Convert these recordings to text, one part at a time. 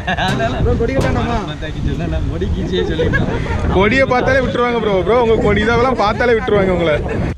Bro கொடி கட்டாண்டாமா கொடியை பார்த்தாலே விட்டுருவாங்க ப்ரோ ப்ரோ உங்க கொடி இதெல்லாம் பார்த்தாலே விட்டுருவாங்க உங்களை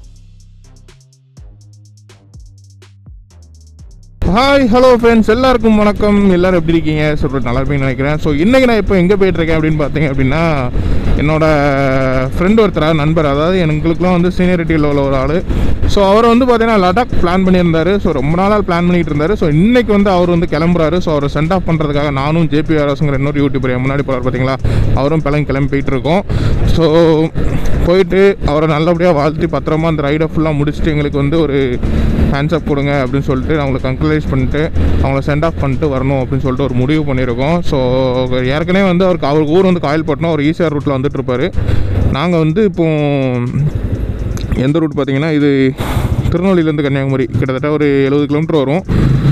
ஹாய் ஹலோ ஃப்ரெண்ட்ஸ் எல்லாருக்கும் வணக்கம் எல்லாரும் எப்படி இருக்கீங்க சொல்லிட்டு நல்லா இருப்பீங்கன்னு நினைக்கிறேன் ஸோ இன்றைக்கி நான் இப்போ எங்கே போயிட்டுருக்கேன் அப்படின்னு பார்த்தீங்க அப்படின்னா என்னோட ஃப்ரெண்ட் ஒருத்தர் நண்பர் அதாவது எங்களுக்குலாம் வந்து சீனியரிட்டியில் உள்ள ஒரு ஆள் ஸோ அவர் வந்து பார்த்தீங்கன்னா லடாக் பிளான் பண்ணியிருந்தாரு ஸோ ரொம்ப நாளாக பிளான் பண்ணிட்டு இருந்தாரு ஸோ இன்னைக்கு வந்து அவர் வந்து கிளம்புறாரு ஸோ அவரை சென்ட் ஆஃப் பண்ணுறதுக்காக நானும் ஜேபி ஆர்எஸ்ங்கிற இன்னொரு யூடியூபர் என் முன்னாடி போகிறார் பார்த்தீங்களா அவரும் கிளம்பி கிளம்பி போயிட்டு இருக்கோம் ஸோ போயிட்டு அவரை நல்லபடியாக வாழ்த்தி பத்திரமா அந்த ரைடை ஃபுல்லாக முடிச்சுட்டு எங்களுக்கு வந்து ஒரு ஹேண்ட்ஸ் அப் கொடுங்க அப்படின்னு சொல்லிட்டு அவங்களை கங்க்ரலைஸ் பண்ணிட்டு அவங்கள சென்ட் ஆஃப் பண்ணிட்டு வரணும் அப்படின்னு சொல்லிட்டு ஒரு முடிவு பண்ணியிருக்கோம் ஸோ ஏற்கனவே வந்து அவருக்கு அவருக்கு ஊர் வந்து காயல்பட்டினம் ஒரு ஈசிஆர் ரூட்டில் வந்துட்டு இருப்பாரு நாங்கள் வந்து இப்போ எந்த ரூட் பார்த்தீங்கன்னா இது திருநெல்வேலியிலேருந்து கன்னியாகுமரி கிட்டத்தட்ட ஒரு எழுபது கிலோமீட்டர் வரும்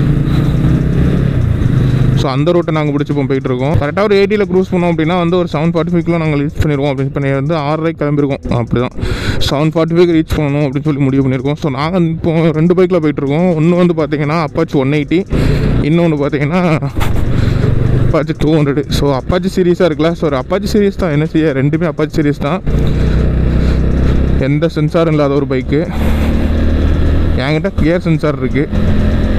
ஸோ அந்த ரூட்டை நாங்கள் பிடிச்சி இப்போ போயிட்டு இருக்கோம் கரெக்டாக ஒரு எயிட்டியில் க்ரூஸ் பண்ணோம் அப்படின்னா வந்து ஒரு செவன் ஃபார்ட்டி ஃபைவ்க்குள்ள நாங்கள் ரீச் பண்ணிடுவோம் அப்படின்னு பண்ணி வந்து ஆறரை கிளம்பிருக்கோம் அப்படி தான் செவன் ஃபார்ட்டி ஃபைவ் ரீச் பண்ணணும் அப்படின்னு சொல்லி முடிவு பண்ணியிருக்கோம் ஸோ நாங்கள் இப்போ ரெண்டு பைக்கில் போயிட்டுருக்கோம் ஒன்று வந்து பார்த்தீங்கன்னா அப்பாச்சி ஒன் எயிட்டி இன்னொன்று பார்த்தீங்கன்னா Apache two hundred so Apache சீரீஸாக இருக்குல்ல ஸோ ஒரு அப்பாச்சி சீரீஸ் தான் என்ன செய்ய ரெண்டுமே அப்பாச்சி சீரீஸ் தான் எந்த சென்சாரும் இல்லாத ஒரு பைக்கு என்கிட்ட கியர் சென்சார் இருக்குது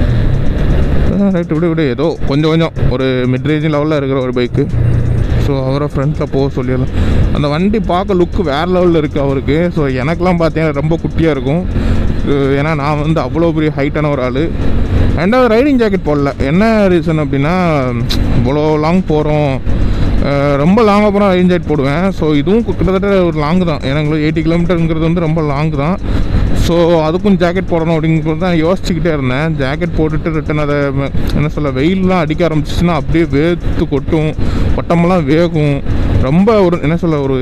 ரைட்டு விடு விடு ஏதோ கொஞ்சம் கொஞ்சம் ஒரு மிட் ரேஞ்ச் லெவலில் இருக்கிற ஒரு பைக்கு ஸோ அவரை ஃப்ரண்ட்டில் போக சொல்லிடலாம் அந்த வண்டி பார்க்க லுக்கு வேறு லெவலில் இருக்குது அவருக்கு ஸோ எனக்கெலாம் பார்த்தீங்கன்னா ரொம்ப குட்டியாக இருக்கும் அஹ் ஏன்னா நான் வந்து அவ்வளோ பெரிய ஹைட்டான ஒரு ஆள் ரெண்டாவது ரைடிங் ஜாக்கெட் போடல என்ன ரீசன் அப்படின்னா இவ்வளோ லாங் போகிறோம் ரொம்ப லாங்காக போனால் ரைடிங் ஜாக்கெட் போடுவேன் ஸோ இதுவும் கிட்டத்தட்ட ஒரு லாங் தான் எனக்கு எயிட்டி கிலோமீட்டருங்கிறது வந்து ரொம்ப லாங் தான் ஸோ அதுக்கும் ஜாக்கெட் போடணும் அப்படிங்கிறது தான் யோசிச்சுக்கிட்டே இருந்தேன் ஜாக்கெட் போட்டுட்டு ரிட்டன் அதை ம- என்ன சொல்ல வெயில்லாம் அடிக்க ஆரம்பிச்சிச்சுன்னா அப்படியே வேர்த்து கொட்டும் ஒட்டமெல்லாம் வேகும் ரொம்ப ஒரு என்ன சொல்ல ஒரு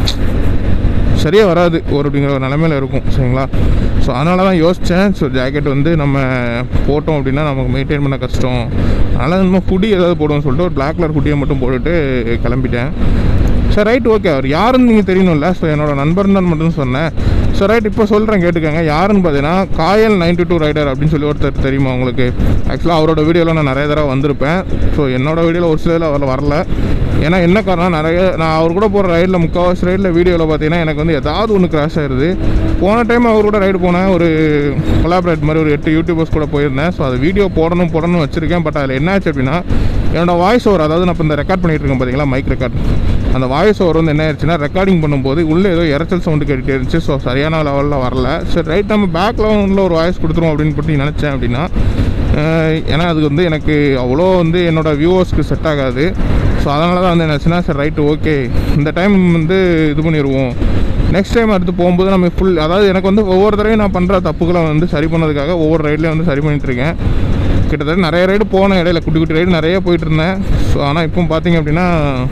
சரியாக வராது ஒரு அப்படிங்கிற ஒரு நிலமையில இருக்கும் சரிங்களா ஸோ அதனால தான் யோசித்தேன் ஸோ ஜாக்கெட் வந்து நம்ம போட்டோம் அப்படின்னா நமக்கு மெயின்டைன் பண்ண கஷ்டம் அதனால் நம்ம குடி ஏதாவது போடுவோம்னு சொல்லிட்டு ஒரு பிளாக் கலர் குட்டியை மட்டும் போட்டுட்டு கிளம்பிட்டேன் சரி ரைட் ஓகே அவர் யாருன்னு நீங்கள் தெரியணும்ல ஸோ என்னோட நண்பர் தான் மட்டும் சொன்னேன் ஸோ ரைட் இப்போ சொல்கிறேன் கேட்டுக்கோங்க யாருன்னு பார்த்தீங்கன்னா காயல் நைன்டி டூ ரைடர் அப்படின்னு சொல்லி ஒருத்தர் தெரியுமா உங்களுக்கு ஆக்சுவலாக அவரோட வீடியோவில் நான் நிறைய தடவை வந்திருப்பேன் ஸோ என்னோட வீடியோவில் ஒரு சிலதில் அவர் வரல ஏன்னா என்ன காரணம் நிறைய நான் அவர் கூட போகிற ரைடில் முக்கால்வாசி ரைடில் வீடியோவில் பார்த்தீங்கன்னா எனக்கு வந்து ஏதாவது ஒன்று கிராஷ் ஆயிடுது போன டைம் அவர் கூட ரைடு போனேன் ஒரு கொலாபரேட் மாதிரி ஒரு எட்டு யூடியூபர்ஸ் கூட போயிருந்தேன் ஸோ அது வீடியோ போடணும் போடணும்னு வச்சுருக்கேன் பட் அதில் என்ன ஆச்சு அப்படின்னா என்னோட வாய்ஸ் ஓவர் அதாவது நான் இப்போ இந்த ரெக்கார்ட் பண்ணிட்டு இருக்கேன் பார்த்தீங்களா மைக் ரெக்கார்ட் அந்த வாய்ஸ் ஓவர் வந்து என்ன ஆயிடுச்சுன்னா ரெக்கார்டிங் பண்ணும்போது உள்ளே ஏதோ இரைச்சல் சவுண்டு கேட்டுட்டே இருந்துச்சு ஸோ சரியான லெவலில் வரல சரி ரைட் நம்ம பேக் லெவலில் ஒரு வாய்ஸ் கொடுத்துருவோம் அப்படின்னு போட்டு நினச்சேன் அப்படின்னா அஹ், ஏன்னா அது வந்து எனக்கு அவ்வளோ வந்து என்னோடய வியூவர்ஸ்க்கு செட் ஆகாது ஸோ அதனால தான் வந்து என்னாச்சுன்னா சரி ரைட்டு ஓகே இந்த டைம் வந்து இது பண்ணிடுவோம் நெக்ஸ்ட் டைம் அடுத்து போகும்போது நம்ம ஃபுல் அதாவது எனக்கு வந்து ஒவ்வொரு தடவையும் நான் பண்ணுற தப்புகளை வந்து சரி பண்ணதுக்காக ஒவ்வொரு ரைட்லேயும் வந்து சரி பண்ணிட்டு இருக்கேன் கிட்டத்தட்ட நிறைய ரைடு போனேன் இடையில குட்டி குட்டி ரைடு நிறைய போயிட்டு இருந்தேன் ஸோ ஆனால் இப்போ பார்த்தீங்க அப்படின்னா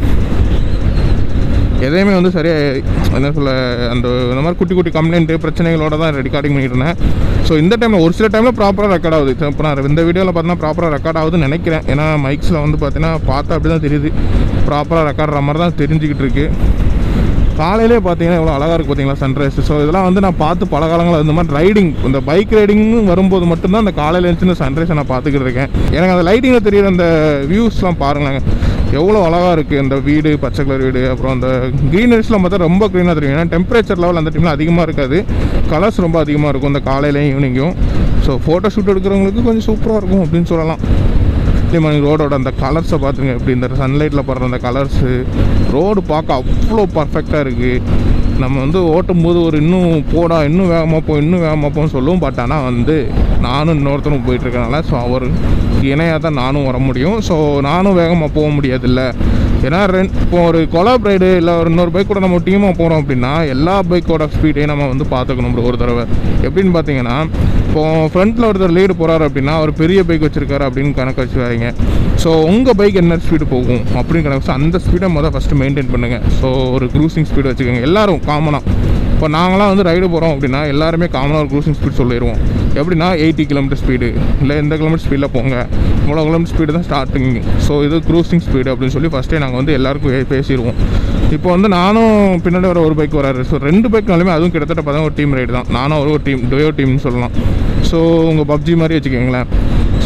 எதையுமே வந்து சரியாக என்ன சொல்ல அந்த இந்த மாதிரி குட்டி குட்டி கம்ப்ளைண்ட்டு பிரச்சனைகளோட தான் ரெக்கார்டிங் பண்ணிட்டு இருந்தேன் ஸோ இந்த டைமில் ஒரு சில டைமில் ப்ராப்பராக ரெக்கார்ட் ஆகுது இப்போ நான் இந்த வீடியோவில் பார்த்தீங்கன்னா ப்ராப்பராக ரெக்கார்ட் ஆகுதுன்னு நினைக்கிறேன் ஏன்னா மைக்ஸில் வந்து பார்த்தீங்கன்னா பார்த்தா அப்படி தான் தெரியுது ப்ராப்பராக ரெக்கார்டுற மாதிரி தான் தெரிஞ்சுக்கிட்டு இருக்கு காலையிலே பார்த்தீங்கன்னா எவ்வளோ அழகாக இருக்குது பார்த்தீங்களா சன்ரைஸ் ஸோ இதெல்லாம் வந்து நான் பார்த்து பல காலங்களில் இந்த மாதிரி ரைடிங் இந்த பைக் ரைடிங்னு வரும்போது மட்டும்தான் அந்த காலையில் எழுந்துச்சு இந்த சன்ரைஸை நான் பார்த்துக்கிட்டு இருக்கேன் எனக்கு அந்த லைட்டிங்கில் தெரியுற அந்த வியூஸ்லாம் பாருங்களேன் எவ்வளோ அழகாக இருக்குது இந்த வீடு பச்சை கலர் வீடு அப்புறம் அந்த க்ரீனரிஸ்லாம் பார்த்தா ரொம்ப க்ரீனாக தெரியும் ஏன்னா டெம்பரேச்சர் லெவல் அந்த டைமில் அதிகமாக இருக்காது கலர்ஸ் ரொம்ப அதிகமாக இருக்கும் இந்த காலையிலையும் ஈவினிங்கும் ஸோ ஃபோட்டோ ஷூட் எடுக்கிறவங்களுக்கு கொஞ்சம் சூப்பராக இருக்கும் அப்படின்னு சொல்லலாம் முக்கியமான ரோடோட அந்த கலர்ஸை பார்த்துங்க எப்படி இந்த சன்லைட்டில் படுற அந்த கலர்ஸு ரோடு பார்க்க அவ்வளோ பர்ஃபெக்டாக இருக்குது நம்ம வந்து ஓட்டும் போது ஒரு இன்னும் போடா இன்னும் வேகமாக போ இன்னும் வேகமாக போன்னு சொல்லுவோம் பட் ஆனால் வந்து நானும் இன்னொருத்தரும் போயிட்டுருக்கனால ஸோ அவர் இணையாக தான் நானும் வர முடியும் ஸோ நானும் வேகமாக போக முடியாதுல்ல ஏன்னா ரெண்டு இப்போ ஒரு கொலாப் ரைடு இல்லை ஒரு இன்னொரு பைக் கூட நம்ம டீமாக போகிறோம் அப்படின்னா எல்லா பைக்கோட ஸ்பீடையும் நம்ம வந்து பார்த்துக்கணும் bro ஒரு தடவை எப்படின்னு பார்த்தீங்கன்னா இப்போ ஃப்ரண்ட்டில் ஒருத்தர் லீடு போகிறாரு அப்படின்னா அவர் பெரிய பைக் வச்சுருக்காரு அப்படின்னு கணக்கு வச்சுக்காதீங்க ஸோ உங்கள் பைக் என்ன ஸ்பீடு போகும் அப்படின்னு கணக்கு வச்சு அந்த ஸ்பீடை முதல் ஃபஸ்ட்டு மெயின்டைன் பண்ணுங்கள் ஸோ ஒரு க்ரூசிங் ஸ்பீடு வச்சுக்கோங்க எல்லாரும் காமனாக இப்போ நாங்களாம் வந்து ரைடு போகிறோம் அப்படின்னா எல்லாருமே காமனாக ஒரு க்ரூசிங் ஸ்பீட் சொல்லிடுவோம் எப்படின்னா எயிட்டி கிலோமீட்டர் ஸ்பீடு இல்லை எந்த கிலோமீட்டர் ஸ்பீடில் போங்க இவ்வளோ கிலோமீட்டர் ஸ்பீடு தான் ஸ்டார்டிங் ஸோ இது க்ரூசிங் ஸ்பீடு அப்படின்னு சொல்லி ஃபஸ்ட்டே நாங்கள் வந்து எல்லாருக்கும் பே- பேசிடுவோம் இப்போ வந்து நானும் பின்னாடி வர ஒரு பைக் வராரு ஸோ ரெண்டு பைக்னாலுமே அதுவும் கிட்டத்தட்ட பார்த்தா ஒரு டீம் ரைடு தான் நானும் ஒரு டீம் டொயோ டீம்னு சொல்லலாம் ஸோ உங்கள் பப்ஜி மாதிரி வச்சுக்கோங்களேன்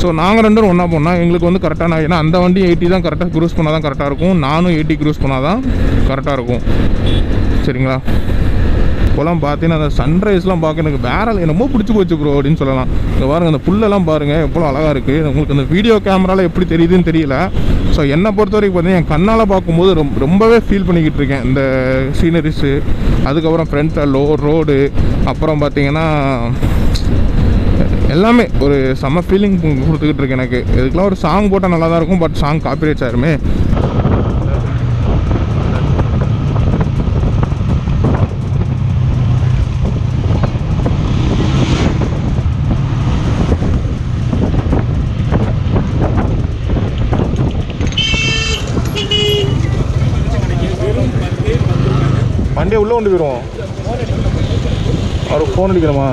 ஸோ நாங்கள் ரெண்டும் ஒன்றா போனால் எங்களுக்கு வந்து கரெக்டாக நான் ஏன்னா அந்த வண்டி எயிட்டி தான் கரெக்டாக க்ரூஸ் பண்ணால் தான் கரெக்டாக இருக்கும் நானும் எயிட்டி க்ரூஸ் பண்ணால் தான் கரெக்டாக இருக்கும் சரிங்களா இப்போலாம் பார்த்தீங்கன்னா அந்த சன்ரைஸ்லாம் பார்க்க எனக்கு வேற என்னமோ பிடிச்சி போச்சு ப்ரோ அப்படின்னு சொல்லலாம் இங்கே பாருங்க அந்த புல்லெல்லாம் பாருங்கள் எவ்வளோ அழகாக இருக்குது உங்களுக்கு அந்த வீடியோ கேமராவில் எப்படி தெரியுதுன்னு தெரியல ஸோ என்னை பொறுத்த வரைக்கும் பார்த்தீங்கன்னா என் கண்ணால் பார்க்கும்போது ரொம்ப ரொம்பவே ஃபீல் பண்ணிக்கிட்டு இருக்கேன் இந்த சீனரிஸு அதுக்கப்புறம் ஃப்ரண்ட்டில் லோ ரோடு அப்புறம் பார்த்தீங்கன்னா எல்லாமே ஒரு செம்ம ஃபீலிங் கொடுத்துக்கிட்டு இருக்கு எனக்கு இதுக்கெல்லாம் ஒரு சாங் போட்டால் நல்லா தான் இருக்கும் பட் சாங் காப்பிரைட்ஸ் ஆயிருமே வண்டியை உள்ளே கொண்டு போயிடுவோம் அவர் ஃபோன் அடிக்கணுமா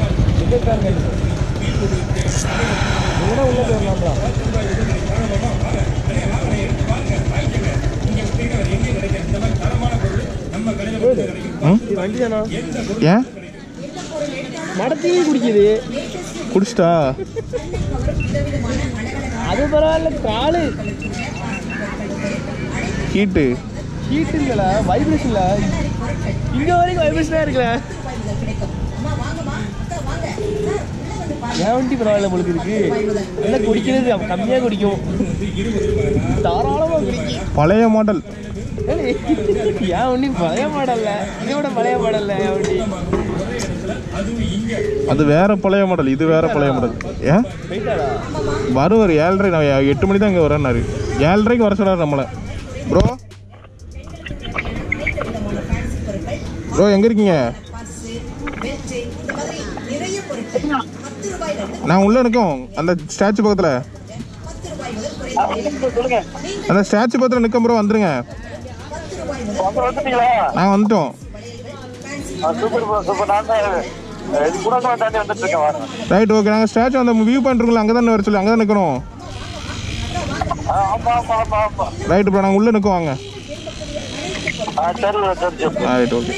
ம்? வண்டி தானா ஏன் மடத்தையும் குடிக்குது குடிச்சிட்டா அது பரவாயில்ல காலு ஹீட்டு ஹீட் இல்லல வைப்ரேஷன்ல இங்க வரைக்கும் வைப்ரேஷனா இருக்குல்ல என் வண்டி பரவாயில்ல உங்களுக்கு இருக்கு நல்லா குடிக்கிறது அவன் கம்மியா குடிக்கும் தாராளமா குடிக்கும் பழைய மாடல் ஏய், என் வண்டி பழைய மாடல்ல இதை விட பழைய மாடல்ல என் வண்டி அது வேற பழைய மாடல் இது வேற பழைய மாடல் ஏன் போயிட்டாடா வருவார் ஏழரை நான் எட்டு மணி தான் இங்கே வரேன்னாரு ஏழரைக்கு வர சொன்னார் நம்மளை ப்ரோ ப்ரோ எங்கே இருக்கீங்க நான் உள்ளே நிற்கும் அந்த ஸ்டாச்சு பக்கத்தில் அந்த ஸ்டாச்சு பக்கத்தில் நிற்கும் ப்ரோ வந்துருங்க நாங்கள் வந்துட்டோம் சூப்பர் ப்ரோ சூப்பர் நான் தான் இது கூட தான் தாண்டி வந்துட்டு இருக்கேன் வாங்க ரைட் ஓகே நாங்கள் ஸ்டாச்சு அந்த வியூ பாயிண்ட் இருக்குல்ல அங்கே தான் வர சொல்லி அங்கே தான் நிற்கணும் ஆ, ஆமா ஆமா ஆமா ஆமா ரைட் ப்ரோ நாங்கள் உள்ளே நிற்கும் வாங்க ஆ சரி bro, சரி சரி ரைட் ஓகே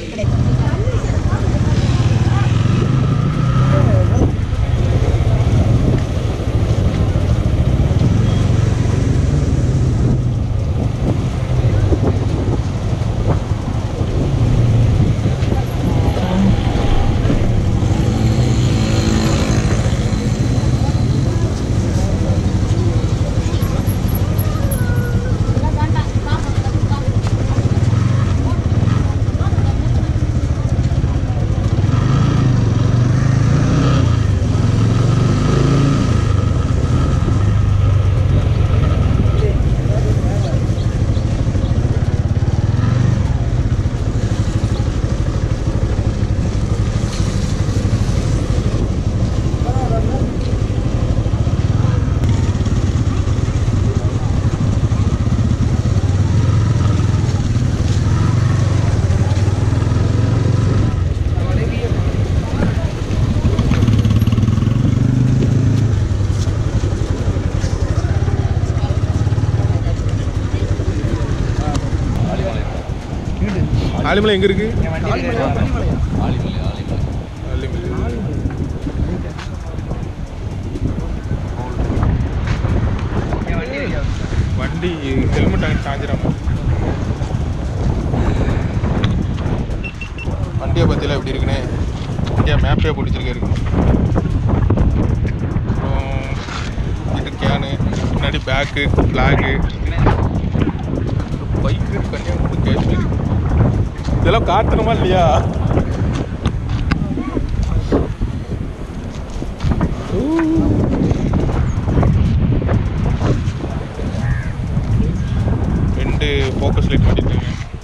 ஆலிமலை எங்கே இருக்கு வண்டி ஹெல்மெட் அங்கே சாஞ்சிடாம வண்டியை பற்றிலாம் எப்படி இருக்குன்னு இந்தியா மேப்பே பிடிச்சிருக்காரு அப்புறம் இது கேனு முன்னாடி back flag bike Kanyakumari Kashmir இதெல்லாம் காட்டணுமா இல்லையா ரெண்டு ஃபோக்கஸ் லைட் மாட்டிருக்காங்க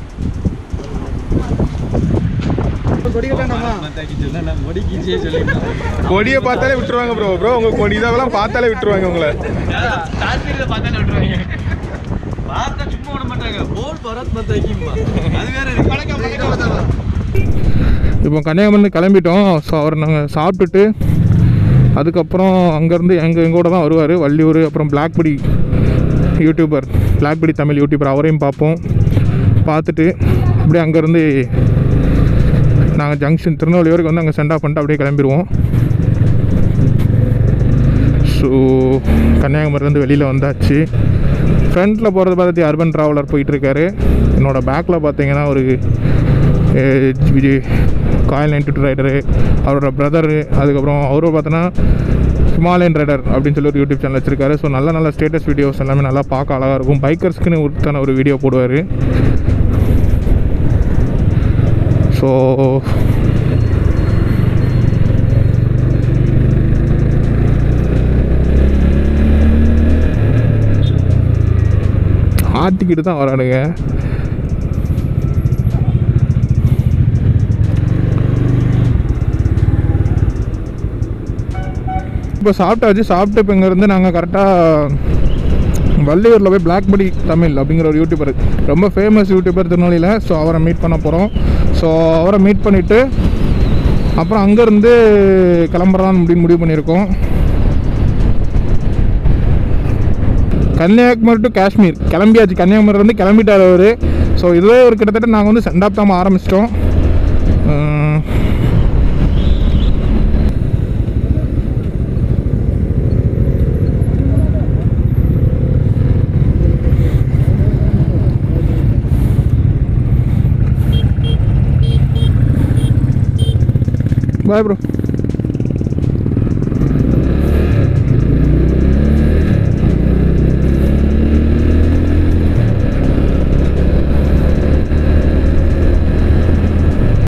கொடியை பார்த்தாலே விட்டுருவாங்க ப்ரோ ப்ரோ உங்க கொடி இதெல்லாம் பார்த்தாலே விட்டுருவாங்க உங்களை காஷ்மீரில் பார்த்தாலே விட்டுருவாங்க பார்த்தா சும்மா விட மாட்டாங்க போல் பரத் மத்தாக்கிம்மா அது வேற இருக்கு பழக்கம் பழக்கம் இப்போ கன்னியாகுமரி கிளம்பிட்டோம் ஸோ அவர் நாங்கள் சாப்பிட்டுட்டு அதுக்கப்புறம் அங்கேருந்து எங்கள் எங்கூட தான் வருவார் வள்ளியூர் அப்புறம் பிளாக்படி யூடியூபர் பிளாக்படி தமிழ் யூடியூபர் அவரையும் பார்ப்போம் பார்த்துட்டு அப்படியே அங்கேருந்து நாங்கள் ஜங்ஷன் திருநெல்வேலி வரைக்கும் வந்து அங்கே சென்ட் ஆஃப் பண்ணிட்டு அப்படியே கிளம்பிடுவோம் ஸோ கன்னியாகுமரிலேருந்து வெளியில் வந்தாச்சு ஃப்ரண்ட்டில் போகிறது பார்த்துட்டு அர்பன் ட்ராவலர் போயிட்டுருக்காரு என்னோடய பேக்கில் பார்த்தீங்கன்னா ஒரு காயில் நைன்டி டூ ரைடரு அவரோட பிரதரு அதுக்கப்புறம் அவரும் பார்த்தோன்னா ஹிமாலயன் ரைடர் அப்படின்னு சொல்லி ஒரு யூடியூப் சேனல் வச்சிருக்காரு ஸோ நல்ல நல்ல ஸ்டேட்டஸ் வீடியோஸ் எல்லாமே நல்லா பார்க்க அழகாக இருக்கும் பைக்கர்ஸ்க்குன்னு ஒருத்தான ஒரு வீடியோ போடுவார் ஸோ ஆட்டிக்கிட்டு தான் வரானுங்க இப்போ சாப்பிட்டாச்சு சாப்பிட்டு இப்போ இங்கேருந்து நாங்கள் கரெக்டாக வள்ளியூரில் போய் பிளாக் படி தமிழ் அப்படிங்கிற ஒரு யூடியூபர் ரொம்ப ஃபேமஸ் யூடியூபர் திருநெல்வேலியில் ஸோ அவரை மீட் பண்ண போகிறோம் ஸோ அவரை மீட் பண்ணிவிட்டு அப்புறம் அங்கேருந்து கிளம்புறான்னு அப்படின்னு முடிவு பண்ணியிருக்கோம் கன்னியாகுமரி டு காஷ்மீர் கிளம்பியாச்சு கன்னியாகுமரிலேருந்து கிளம்பிட்டார் அவர் ஸோ இதுவே ஒரு கிட்டத்தட்ட நாங்கள் வந்து சென்டாப் தாம ஆரம்பிச்சிட்டோம் பாய் ப்ரோ